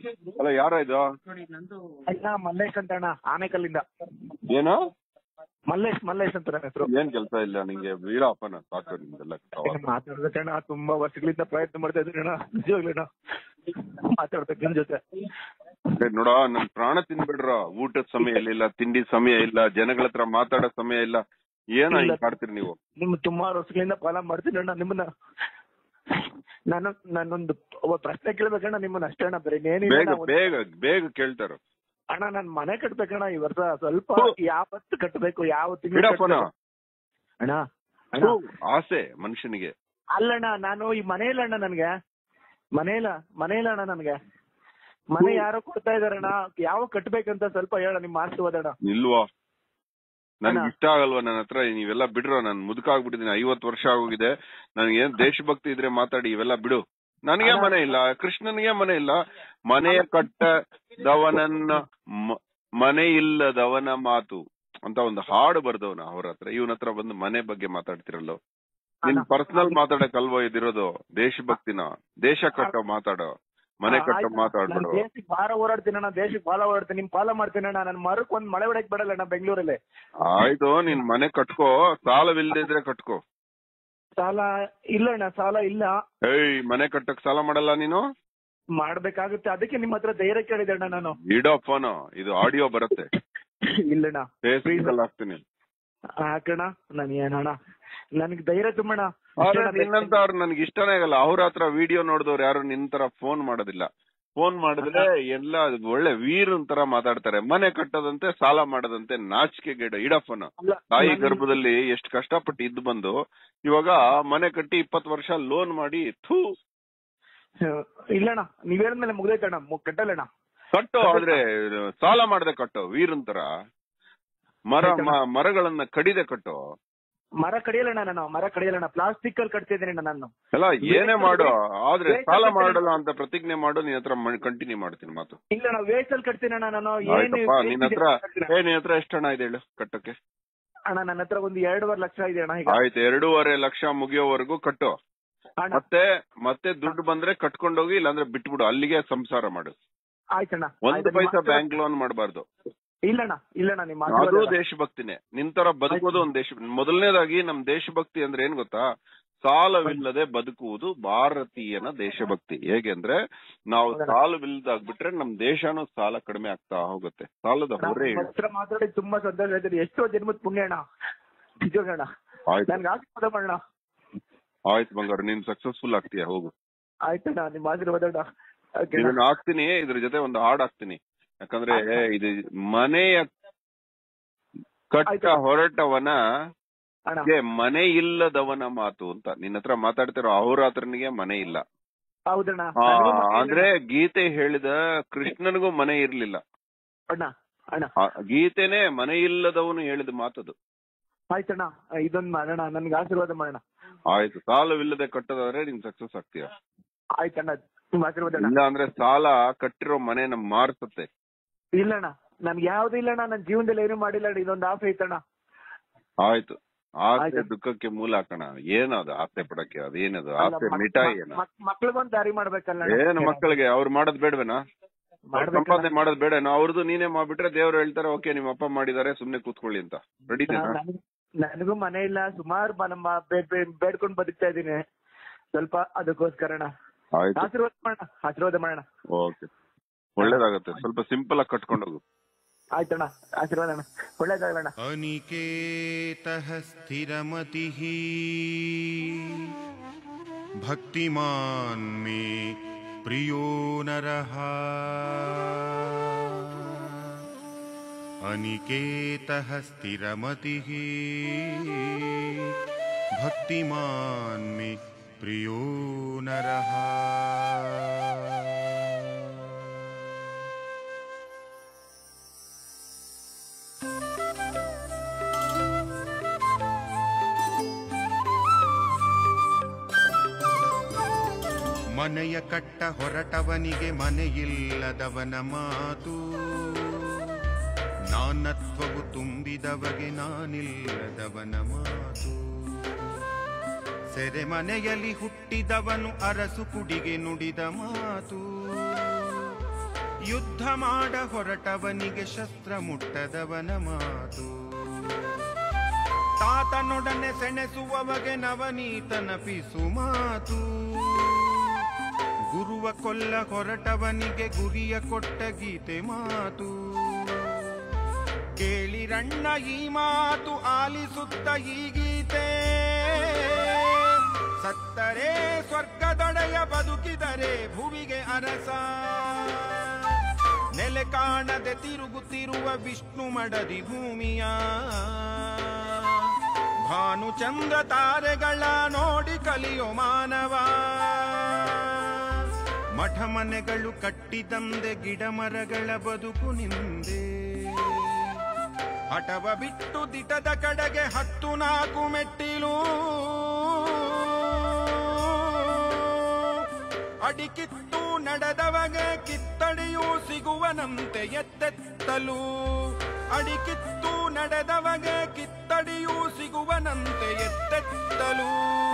ಅಲ್ಲ ಯಾರ ಇದು ಅಣ್ಣ ಮಲ್ಲೇಶ್ ಅಂತ ಅಣ್ಣ ಆನೆಕಲ್ಲಿಂದ ಏನು ಮಲ್ಲೇಶ್ ಮಲ್ಲೇಶ್ ಅಂತ ನನ್ನ ಹೆಸರು ಏನ್ ಕೆಲಸ ಇಲ್ಲ ನಿಂಗೆ ವೀರಪ್ಪನ ಸಾಕು ನಿಮ್ದೆಲ್ಲ ಮಾತಾಡ್ಬೇಕಣ್ಣ ತುಂಬಾ ವರ್ಷಗಳಿಂದ ಪ್ರಯತ್ನ ಮಾಡ್ತಾ ಇದ್ದೀನಿ ಅಣ್ಣ ನಿಜವಾಗ್ಲೂ ಅಣ್ಣ ಮಾತಾಡ್ಬೇಕು ನಿಮ್ ಜೊತೆ ಏ, ನೋಡ ನನ್ ಪ್ರಾಣ ತಿನ್ಬಿಡ್ರ ಊಟದ ಸಮಯ ಇಲ್ಲ ತಿಂಡಿ ಸಮಯ ಇಲ್ಲ ಜನಗಳ ಹತ್ರ ಮಾತಾಡೋ ಸಮಯ ಇಲ್ಲ ಏನೋ ಇಲ್ಲ. ಹಿಂಗ್ ಮಾಡ್ತೀರಿ ನೀವು ನಿಮ್ ತುಂಬಾ ವರ್ಷಗಳಿಂದ ಫಾಲೋ ಮಾಡ್ತೀನಿ ಅಣ್ಣ ನಿಮ್ಮನ್ನ ನಾನು ನಾನೊಂದು ಒಬ್ಬ ಪ್ರಶ್ನೆ ಕೇಳ್ಬೇಕಣ್ಣ ನಿಮ್ಮನ್ನ ಅಷ್ಟೇ ಅಣ್ಣ ಬೇರೆ ಏನಿಲ್ಲ ಬೇಗ ಅಣ್ಣ. ಒಂದ್- ಬೇಗ ಬೇಗ ಕೇಳ್ತಾರ ಅಣ್ಣ ನಾನ್ ಮನೆ ಕಟ್ಬೇಕಣ್ಣ ಈ ವರ್ಷ ಸ್ವಲ್ಪ ಹ್ಞೂ. ಯಾವತ್ತು ಕಟ್ಟಬೇಕು ಯಾವ ಬಿಡಪ್ಪನ ತಿಂಗಳು ಅಣ್ಣ ಅಣ್ಣ ಆಸೆ ಮನುಷ್ಯನಿಗೆ ಅಲ್ಲಣ್ಣ ನಾನು ಈ ಮನೆ ಇಲ್ಲ ಅಣ್ಣ ನನ್ಗೆ ಮನೆ ಇಲ್ಲ ಮನೆ ಇಲ್ಲ ಅಣ್ಣ ನನ್ಗೆ ಮನೆ ಯಾರೋ ಕೊಡ್ತಾ ಇದಾರಣ್ಣ ಯಾವ ಕಟ್ಬೇಕಂತ ಸ್ವಲ್ಪ ಹೇಳ ನಿಮ್ ಆಶೀರ್ವಾದ ಅಣ್ಣ ಇಲ್ವಾ ನನ್ಗೆ ಅಣ್ಣ. ಇಷ್ಟ ಆಗಲ್ವಾ ನನ್ನ ಹತ್ರ ನೀವೆಲ್ಲ ಬಿಡ್ರೋ ನಾನು ಮುದುಕ ಆಗ್ಬಿಟ್ಟಿದೀನಿ ಐವತ್ ವರ್ಷ ಆಗೋಗಿದೆ ನನಗೆ ಏನ್ ದೇಶಭಕ್ತಿ ಇದ್ರೆ ಮಾತಾಡಿ ಇವೆಲ್ಲ ಬಿಡು ನನಗೆ ಅಣ್ಣ. ಮನೆ ಇಲ್ಲ ಕೃಷ್ಣನಿಗೆ ಮನೆ ಇಲ್ಲ ಮನೆಯ ಕಟ್ಟದವನನ್ನ ಮ- ಮನೆ ಇಲ್ಲದವನ ಮಾತು ಅಂತ ಒಂದು ಹಾಡು ಬರ್ದವನ ಅವ್ರ ಹತ್ರ ಇವನ ಹತ್ರ ಬಂದು ಮನೆ ಬಗ್ಗೆ ಮಾತಾಡ್ತಿರಲ್ಲೋ ನಿನ್ ಅಣ್ಣ. ಪರ್ಸನಲ್ ಮಾತಾಡಕ್ ಅಲ್ವೋ ಇದಿರೋದು ದೇಶಭಕ್ತಿನ ದೇಶ ಕಟ್ಟೋ ಮಾತಾಡೋ ಮನೆ ಕಟ್ಟೋ ಆಯ್ತು. ಮಾತಾಡ್ಬೇಡ ನಾನ್ ದೇಶಕ್ಕೆ ಬಾರ ಓಡಾಡ್ತೀನಿ ಅಣ್ಣ ದೇಶಕ್ಕೆ ಬಾಲ ಓಡಾಡ್ತೀನಿ ನಿಮ್ ಫಾಲೋ ಮಾಡ್ತೀನಿ ಅಣ್ಣ ನನ್ ಮರಕ್ ಒಂದ್ ಮಳೆ ಹೊಡಕ್ ಬಿಡಲ್ಲ ಅಣ್ಣ ಬೆಂಗಳೂರಲ್ಲಿ ಆಯ್ತು ನೀನ್ ಮನೆ ಕಟ್ಕೋ ಸಾಲವಿಲ್ದಿದ್ರೆ ಕಟ್ಕೋ ಸಾಲ ಇಲ್ಲ ಅಣ್ಣ ಸಾಲ ಇಲ್ಲ ಏಯ್ ಮನೆ ಕಟ್ಟಕ್ ಸಾಲ ಮಾಡಲ್ಲ ನೀನು ಮಾಡ್ಬೇಕಾಗುತ್ತೆ ಅದಕ್ಕೆ ನಿಮ್ ಹತ್ರ ಧೈರ್ಯ ಕೇಳಿದೆ ಅಣ್ಣ ನಾನು ಇಡೋ ಫೋನ್ ಇದು ಆಡಿಯೋ ಬರುತ್ತೆ ಇಲ್ಲಣ್ಣ ಫೇಸ್ಬುಕ್ ಅಲ್ಲಿ ಹಾಕ್ತೀನಿ ಹಾಕಣ ನನ್ ಏನಣ್ಣ ನನ್ಗೆ ಧೈರ್ಯ ತುಂಬಣ್ಣ ಆದ್ರೆ ನಿನ್ನಂತ ಅವ್ರು ನನ್ಗೆ ಇಷ್ಟನೇ ಆಗಲ್ಲ ಅವ್ರ ಹತ್ರ ವಿಡಿಯೋ ನೋಡಿದವ್ರು ಯಾರು ನಿನ್ ತರ ಫೋನ್ ಮಾಡೋದಿಲ್ಲ ಫೋನ್ ಮಾಡಿದ್ರೆ ಎಲ್ಲ ಅದು ಒಳ್ಳೆ ವೀರನ್ ತರ ಮಾತಾಡ್ತಾರೆ ಮನೆ ಕಟ್ಟದಂತೆ ಸಾಲ ಮಾಡದಂತೆ ನಾಚಿಕೆ ಗೇಡ ಇಡ ಫೋನ್ ಅಲ್ಲ, ತಾಯಿ ನನ್- ಗರ್ಭದಲ್ಲಿ ಎಷ್ಟು ಕಷ್ಟಪಟ್ಟು ಇದ್ದು ಬಂದು ಇವಾಗ ಮನೆ ಕಟ್ಟಿ ಇಪ್ಪತ್ತು ವರ್ಷ ಲೋನ್ ಮಾಡಿ ಥೂ ಇಲ್ಲಣ್ಣ ನೀವ್ ಹೇಳಿದ್ಮೇಲೆ ಮುಗ್ದೈತಣ್ಣ ಮು- ಕಟ್ಟಲ್ಲಣ್ಣ ಕಟ್ಟು ಆದ್ರೆ ಸಾಲ ಮಾಡದೆ ಕಟ್ಟು ವೀರನ್ ತರ ಮರ ಮ- ಮರಗಳನ್ನ ಕಡಿದೆ ಕಟ್ಟು ಮರ ಕಡಿಯಲ್ಲಣ್ಣ ನಾನು ಮರ ಕಡಿಯಲ್ಲಣ್ಣ ಪ್ಲಾಸ್ಟಿಕ್ ಅಲ್ಲಿ ಕಟ್ತಿದ್ದೀನಿ ಅಣ್ಣ ನಾನು ಎಲ್ಲ ಏನೇ ಮಾಡು ಆದ್ರೆ ವೇಸ್ಟ್ ಸಾಲ ಆಗ್ತದೆ. ಮಾಡಲ್ಲ ಅಂತ ಪ್ರತಿಜ್ಞೆ ಮಾಡು ನಿನ್ ಹತ್ರ ಕಂಟಿನ್ಯೂ ಮಾಡ್ತೀನಿ ಮಾತು ಇಲ್ಲಣ್ಣ ವೇಸ್ಟ್ ಅಲ್ಲಿ ಕಟ್ತೀನಿ ಅಣ್ಣ ನಾನು ಏನು ಆಯ್ತಪ್ಪ ನಿನ್ ಹತ್ರ ಕಟ್ತೀನಿ. ಏ ನಿನ್ ಹತ್ರ ಎಷ್ಟು ಹಣ ಇದೆ ಹೇಳು ಕಟ್ಟಕ್ಕೆ ಅಣ್ಣ ನನ್ನ ಹತ್ರ ಒಂದು ಎರಡೂವರೆ ಲಕ್ಷ ಇದೆ ಅಣ್ಣ ಈಗ ಆಯ್ತು ಎರಡೂವರೆ ಲಕ್ಷ ಮುಗಿಯೋವರೆಗೂ ಕಟ್ಟು ಅಣ್ಣ ಮತ್ತೆ ಮತ್ತೆ ದುಡ್ಡು ಬಂದ್ರೆ ಕಟ್ಕೊಂಡೋಗಿ ಇಲ್ಲಾಂದ್ರೆ ಬಿಟ್ಬಿಡು ಅಲ್ಲಿಗೆ ಸಂಸಾರ ಮಾಡು ಆಯ್ತಣ್ಣ ಒಂದು ಆಯ್ತು, ನಿಮ್ಮ ಪೈಸಾ ಆಶೀರ್ವಾದ- ಬ್ಯಾಂಕ್ ಲೋನ್ ಮಾಡಬಾರ್ದು ಇಲ್ಲಣ್ಣ ಇಲ್ಲಣ್ಣ ನಿಮ್ಮ ಅದು ಆಶೀರ್ವಾದ. ದೇಶಭಕ್ತಿನೇ ನಿನ್ ತರ ಬದುಕೋದು ಒಂದ್ ದೇಶ ಮೊದಲನೇದಾಗಿ ನಮ್ ದೇಶಭಕ್ತಿ ಅಂದ್ರೆ ಏನ್ ಗೊತ್ತಾ ಸಾಲವಿಲ್ಲದೆ ಬದುಕುವುದು ಭಾರತೀಯನ ದೇಶಭಕ್ತಿ ಹೇಗೆ ಅಂದ್ರೆ ನಾವು ಹೌದಣ್ಣ. ಸಾಲವಿಲ್ಲದಾಗ್ಬಿಟ್ರೆ ನಮ್ ದೇಶನೂ ಸಾಲ ಕಡಿಮೆ ಆಗ್ತಾ ಹೋಗುತ್ತೆ ಸಾಲದ ನಾನು ಹೊರೆ ನಿಮ್ಮ ಹತ್ರ ಮಾತಾಡಿ ತುಂಬಾ ಸಂತೋಷ ಆಯ್ತು ಎಷ್ಟೋ ಜನ್ಮದ ಪುಣ್ಯ ಅಣ್ಣ ನಿಜವಾಗಣ್ಣ ಆಯ್ತು ನನ್ಗೆ ಆಶೀರ್ವಾದ ಮಾಡೋಣ ಆಯ್ತು ಬಂಗಾರ ನೀನ್ ಸಕ್ಸಸ್ಫುಲ್ ಆಗ್ತೀಯ ಹೋಗು ಆಯ್ತಣ್ಣ ನಿಮ್ಮ ಆಶೀರ್ವಾದ ಅಣ್ಣ ಓಕೆ ಇದನ್ನ ಹಾಕ್ತೀನಿ ಇದ್ರ ಜೊತೆ ಒಂದು ಹಾಡ್ ಹಾಕ್ತೀನಿ ಯಾಕಂದ್ರೆ ಇದು ಮನೆಯ ಕಟ್ಟ ಆಯ್ತು. ಹೊರಟವನ ಅಣ್ಣ ಗೆ ಮನೆ ಇಲ್ಲದವನ ಮಾತು ಅಂತ ನಿನ್ನ ಹತ್ರ ಮಾತಾಡ್ತಿರೋ ಅಹೋರಾತ್ರನಿಗೆ ಮನೆ ಇಲ್ಲ ಹೌದಣ್ಣ ಆ, ನನಗೂ ಮನೆ ಇಲ್ಲ. ಅಂದ್ರೆ ಗೀತೆ ಹೇಳಿದ ಕೃಷ್ಣನಿಗೂ ಮನೆ ಇರ್ಲಿಲ್ಲ ಅಣ್ಣ ಅಣ್ಣ ಆ, ಗೀತೆನೇ ಮನೆ ಇಲ್ಲದವನು ಹೇಳಿದ ಮಾತದು ಆಯ್ತಣ್ಣ ಇದೊಂದ್ ಮಾಡೋಣ ನನ್ಗೆ ಆಶೀರ್ವಾದ ಮಾಡೋಣ ಆಯ್ತು ಸಾಲವಿಲ್ಲದೆ ಕಟ್ಟೋದಾದ್ರೆ ನೀನ್ ಸಕ್ಸಸ್ ಆಗ್ತೀಯ ಆಯ್ತಣ್ಣ ನಿಮ್ಮ ಆಶೀರ್ವಾದ ಅಣ್ಣ ಇಲ್ಲ ಅಂದ್ರೆ ಸಾಲ ಕಟ್ಟಿರೋ ಮನೆನ ಮಾರ್ಸತ್ತೆ ಇಲ್ಲಣ್ಣ ನನ್ಗೆ ಯಾವ್ದು ಇಲ್ಲಣ್ಣ ನನ್ ಜೀವನದಲ್ಲಿ ಏನು ಮಾಡಿಲ್ಲ ಅಣ್ಣ ಇದೊಂದು ಆಸೆ ಐತಣ್ಣ ಆಯ್ತು ಆಸೆ ಆಯ್ತು. ದುಃಖಕ್ಕೆ ಮೂಲ ಹಾಕೋಣ ಏನದು ಆಸೆ ಪಡಕ್ಕೆ ಅದೇನದು ಅಲ್ಲ, ಆಸೆ ಮಕ್- ಮಿಠಾಯಿ ಮಕ್- ಏನ ಮಕ್- ಮಕ್ಳಿಗೊಂದ್ ದಾರಿ ಮಾಡ್ಬೇಕಲ್ಲ ಅಣ್ಣ. ಏನು ಮಕ್ಕಳಿಗೆ ಅವ್ರು ಮಾಡೋದ್ ಬೇಡವೇನಾ ಅವ್ರ್ ಮಾಡ್ಬೇಕಣ್ಣ. ಸಂಪಾದನೆ ಮಾಡೋದ್ ಬೇಡನಾ ಅವ್ರದ್ದು ನೀನೇ ಮಾಡ್ಬಿಟ್ರೆ ದೇವ್ರು ಹೇಳ್ತಾರೆ ಓಕೆ ನಿಮ್ಮ ಅಪ್ಪ ಮಾಡಿದಾರೆ ಸುಮ್ನೆ ಕೂತ್ಕೊಳ್ಳಿ ಅಂತ ರೆಡಿನೇನಾ ನಾ- ನನ್ಗ್- ನನಗೂ ಮನೆ ಇಲ್ಲ ಸುಮಾರು ನಮ್ಮ ಬೇಡ್- ಬೇಡ್- ಬೇಡ್ಕೊಂಡ್ ಬದುಕ್ತಾ ಇದೀನಿ ಸ್ವಲ್ಪ ಅದಕ್ಕೋಸ್ಕರ ಅಣ್ಣ ಆಯ್ತು ಆಶೀರ್ವಾದ ಮಾಡೋಣ ಆಶೀರ್ವಾದ ಮಾಡೋಣ ಓಕೆ ಒಳ್ಳೇದಾಗತ್ತೆ ಸ್ವಲ್ಪ ಸಿಂಪಲ್ ಆಗಿ ಕಟ್ಕೊಂಡು ಹೋಗು ಆಯ್ತಣ್ಣ ಆಶೀರ್ವಾದ ಅಣ್ಣ ಒಳ್ಳೇದಾಗಲಣ್ಣ अनिकेतः स्थिरमतिः भक्तिमान् मे प्रियो नरः अनिकेतः स्थिरमतिः भक्तिमान् मे प्रियो नरः ಮನೆಯ ಕಟ್ಟ ಹೊರಟವನಿಗೆ ಮನೆಯಿಲ್ಲದವನ ಮಾತು ನಾನತ್ವವು ತುಂಬಿದವಗೆ ನಾನಿಲ್ಲದವನ ಮಾತು ಸೆರೆಮನೆಯಲ್ಲಿ ಹುಟ್ಟಿದವನು ಅರಸು ಕುಡಿಗೆ ನುಡಿದ ಮಾತು ಯುದ್ಧ ಮಾಡ ಹೊರಟವನಿಗೆ ಶಸ್ತ್ರ ಮುಟ್ಟದವನ ಮಾತು ತಾತನೊಡನೆ ಸೆಣೆಸುವವಗೆ ನವನೀತನ ಪಿಸು ಮಾತು ಗುರುವ ಕೊಲ್ಲ ಹೊರಟವನಿಗೆ ಗುರಿಯ ಕೊಟ್ಟ ಗೀತೆ ಮಾತು ಕೇಳಿರಣ್ಣ ಈ ಮಾತು ಆಲಿಸುತ್ತ ಈ ಗೀತೆ ಸತ್ತರೆ ಸ್ವರ್ಗದೊಡೆಯ ಬದುಕಿದರೆ ಭುವಿಗೆ ಅರಸ ನೆಲೆ ಕಾಣದೆ ತಿರುಗುತ್ತಿರುವ ವಿಷ್ಣು ಮಡದಿ ಭೂಮಿಯ ಭಾನುಚಂದ್ರ ತಾರೆಗಳ ನೋಡಿ ಕಲಿಯೋ ಮಾನವ ಮಠ ಮನೆಗಳು ಕಟ್ಟಿದಂದೆ ಗಿಡ ಮರಗಳ ಬದುಕು ನಿಂದೆ ಹಠವ ಬಿಟ್ಟು ದಿಟದ ಕಡೆಗೆ ಹತ್ತು ನಾಲ್ಕು ಮೆಟ್ಟಿಲು ಅಡಿಕಿತ್ತು ನಡೆದವಗೆ ಕಿತ್ತಡಿಯೂ ಸಿಗುವನಂತೆ ಎತ್ತೆತ್ತಲು ಅಡಿಕಿತ್ತು ನಡೆದವಗೆ ಕಿತ್ತಡಿಯೂ ಸಿಗುವನಂತೆ ಎತ್ತೆತ್ತಲು